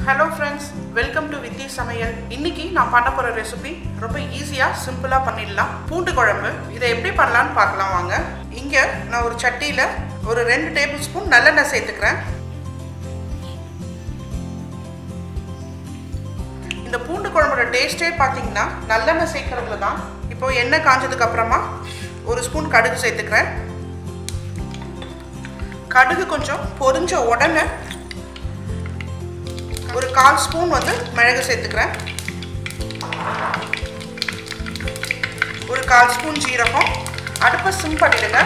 hello friends welcome to வித்தி சமையல் இன்னைக்கு நான் பண்ண போகிற ரெசிபி ரொம்ப ஈஸியாக சிம்பிளாக பண்ணிடலாம் பூண்டு குழம்பு இதை எப்படி பண்ணலான்னு பார்க்கலாம் வாங்க இங்கே நான் ஒரு சட்டியில் ஒரு ரெண்டு டேபிள் ஸ்பூன் நல்லெண்ணெய் சேர்த்துக்கிறேன் இந்த பூண்டு குழம்போட டேஸ்ட்டே பார்த்தீங்கன்னா நல்லெண்ணெய் சேர்க்கறதுல தான் இப்போ எண்ணெய் காஞ்சதுக்கு அப்புறமா ஒரு ஸ்பூன் கடுகு சேர்த்துக்கிறேன் கடுகு கொஞ்சம் பொரிஞ்ச உடனே ஒரு கால் ஸ்பூன் வந்து மிளகு சேர்த்துக்கிறேன் ஒரு கால் ஸ்பூன் ஜீரகம் அடுப்பை சிம் பண்ணிடுங்க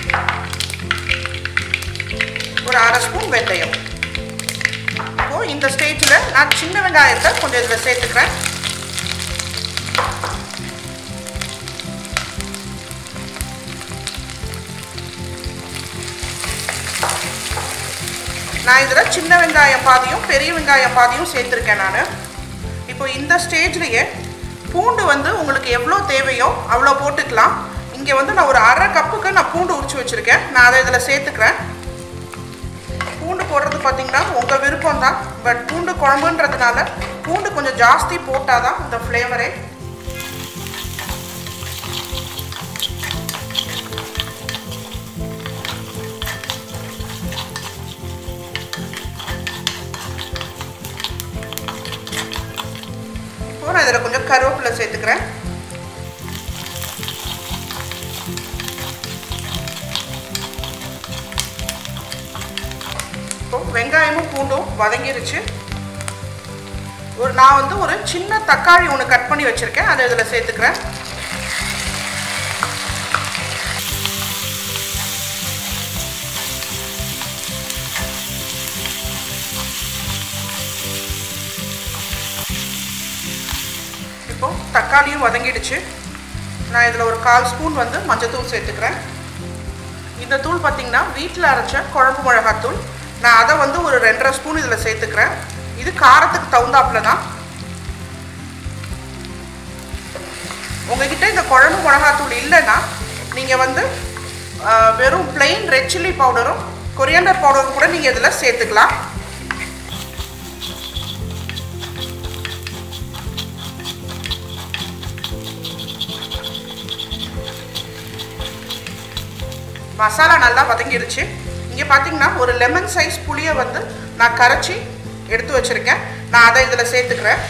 ஒரு அரை ஸ்பூன் வெந்தயம் இப்போ இந்த ஸ்டேஜில் நான் சின்ன வெங்காயத்தை கொஞ்சம் இதில் சேர்த்துக்கிறேன் நான் இதில் சின்ன வெங்காயம் பாதியும் பெரிய வெங்காயம் பாதியும் சேர்த்துருக்கேன் நான் இப்போ இந்த ஸ்டேஜ்லேயே பூண்டு வந்து உங்களுக்கு எவ்வளோ தேவையோ அவ்வளோ போட்டுக்கலாம் இங்கே வந்து நான் ஒரு அரை கப்புக்கு நான் பூண்டு உரிச்சு வச்சுருக்கேன் நான் அதை இதில் சேர்த்துக்கிறேன் பூண்டு போடுறது பார்த்தீங்கன்னா உங்கள் விருப்பம் தான் பட் பூண்டு குழம்புன்றதுனால பூண்டு கொஞ்சம் ஜாஸ்தி போட்டால் தான் இந்த ஃப்ளேவரே இப்போ நான் இதில் கொஞ்சம் கருவேப்பிலை சேர்த்துக்கிறேன் இப்போ வெங்காயமும் பூண்டும் வதங்கிருச்சு ஒரு நான் வந்து ஒரு சின்ன தக்காளி ஒன்று கட் பண்ணி வச்சுருக்கேன் அதை இதில் சேர்த்துக்கிறேன் இப்போ தக்காளியும் வதங்கிடுச்சு நான் இதில் ஒரு கால் ஸ்பூன் வந்து மஞ்சத்தூள் சேர்த்துக்கிறேன் இந்த தூள் பார்த்திங்கன்னா வீட்டில் அரைச்ச குழம்பு மிளகாத்தூள் நான் அதை வந்து ஒரு ரெண்டரை ஸ்பூன் இதில் சேர்த்துக்கிறேன் இது காரத்துக்கு தகுந்தாப்புல தான் உங்ககிட்ட இந்த குழம்பு மிளகாத்தூள் இல்லைன்னா நீங்கள் வந்து வெறும் பிளெயின் ரெட் சில்லி பவுடரும் கொரியாண்டர் பவுடரும் கூட நீங்கள் இதில் சேர்த்துக்கலாம் மசாலா நல்லா வதங்கிடுச்சு இங்கே பார்த்தீங்கன்னா ஒரு லெமன் சைஸ் புளியை வந்து நான் கரைச்சி எடுத்து வச்சுருக்கேன் நான் அதை இதில் சேர்த்துக்கிறேன்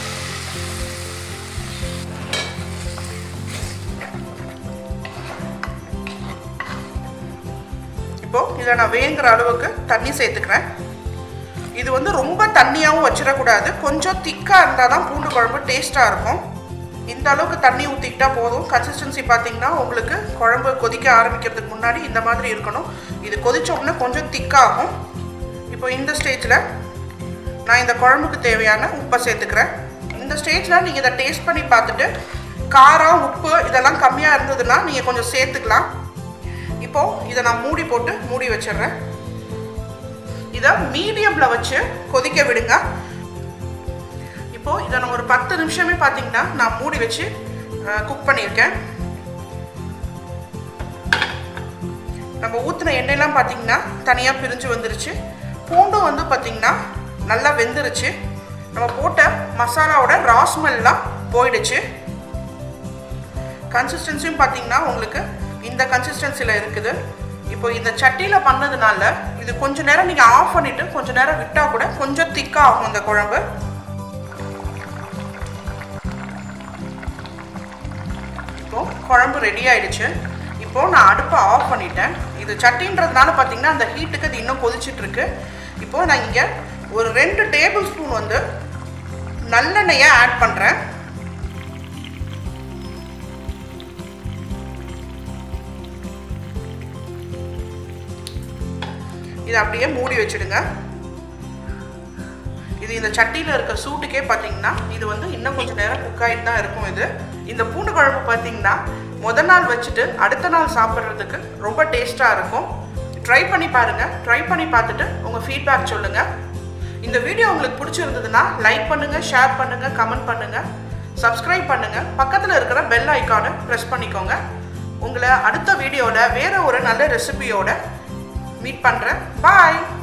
இப்போ இதில் நான் வேங்குற அளவுக்கு தண்ணி சேர்த்துக்கிறேன் இது வந்து ரொம்ப தண்ணியாகவும் வச்சிடக்கூடாது கொஞ்சம் திக்காக இருந்தால் தான் பூண்டு குழம்பு டேஸ்ட்டாக இருக்கும் இந்த அளவுக்கு தண்ணி ஊற்றிக்கிட்டா போதும் கன்சிஸ்டன்சி பார்த்தீங்கன்னா உங்களுக்கு குழம்பு கொதிக்க ஆரம்பிக்கிறதுக்கு முன்னாடி இந்த மாதிரி இருக்கணும் இது கொதித்த உடனே கொஞ்சம் திக்காகும் இப்போ இந்த ஸ்டேஜில் நான் இந்த குழம்புக்கு தேவையான உப்பை சேர்த்துக்கிறேன் இந்த ஸ்டேஜில் நீங்கள் இதை டேஸ்ட் பண்ணி பார்த்துட்டு காரம் உப்பு இதெல்லாம் கம்மியாக இருந்ததுன்னா நீங்கள் கொஞ்சம் சேர்த்துக்கலாம் இப்போது இதை நான் மூடி போட்டு மூடி வச்சிடுறேன் இதை மீடியமில் வச்சு கொதிக்க விடுங்க இப்போது இதை நான் ஒரு பத்து நிமிஷமே பார்த்தீங்கன்னா நான் மூடி வச்சு குக் பண்ணியிருக்கேன் நம்ம ஊற்றின எண்ணெயெல்லாம் பார்த்தீங்கன்னா தனியாக பிரிஞ்சு வந்துருச்சு பூண்டும் வந்து பார்த்திங்கன்னா நல்லா வெந்துருச்சு நம்ம போட்ட மசாலாவோட ராஸ்மெல்லாம் போயிடுச்சு கன்சிஸ்டன்சியும் பார்த்தீங்கன்னா உங்களுக்கு இந்த கன்சிஸ்டன்சியில் இருக்குது இப்போ இந்த சட்டியில் பண்ணதுனால இது கொஞ்சம் நேரம் நீங்கள் ஆஃப் பண்ணிவிட்டு கொஞ்சம் நேரம் விட்டால் கூட கொஞ்சம் திக்காக ஆகும் இந்த குழம்பு இப்போது குழம்பு ரெடி ஆயிடுச்சு இப்போது நான் அடுப்பை ஆஃப் பண்ணிட்டேன் இது சட்டின்றதுனால பார்த்தீங்கன்னா அந்த ஹீட்டுக்கு அது இன்னும் கொதிச்சிட்ருக்கு இப்போது நான் இங்கே ஒரு ரெண்டு டேபிள் ஸ்பூன் வந்து நல்லெண்ணெயை ஆட் பண்ணுறேன் இதை அப்படியே மூடி வச்சுடுங்க இது இந்த சட்டியில் இருக்க சூட்டுக்கே பார்த்தீங்கன்னா இது வந்து இன்னும் கொஞ்சம் நேரம் குக் ஆகிட்டு தான் இருக்கும் இது இந்த பூண்டு குழம்பு பார்த்தீங்கன்னா முத நாள் வச்சுட்டு அடுத்த நாள் சாப்பிட்றதுக்கு ரொம்ப டேஸ்ட்டாக இருக்கும் ட்ரை பண்ணி பாருங்கள் ட்ரை பண்ணி பார்த்துட்டு உங்கள் ஃபீட்பேக் சொல்லுங்கள் இந்த வீடியோ உங்களுக்கு பிடிச்சிருந்ததுன்னா லைக் பண்ணுங்கள் ஷேர் பண்ணுங்கள் கமெண்ட் பண்ணுங்கள் சப்ஸ்கிரைப் பண்ணுங்கள் பக்கத்தில் இருக்கிற பெல் ஐக்கானை ப்ரெஸ் பண்ணிக்கோங்க உங்களை அடுத்த வீடியோவில் வேறு ஒரு நல்ல ரெசிபியோட மீட் பண்ணுறேன் பாய்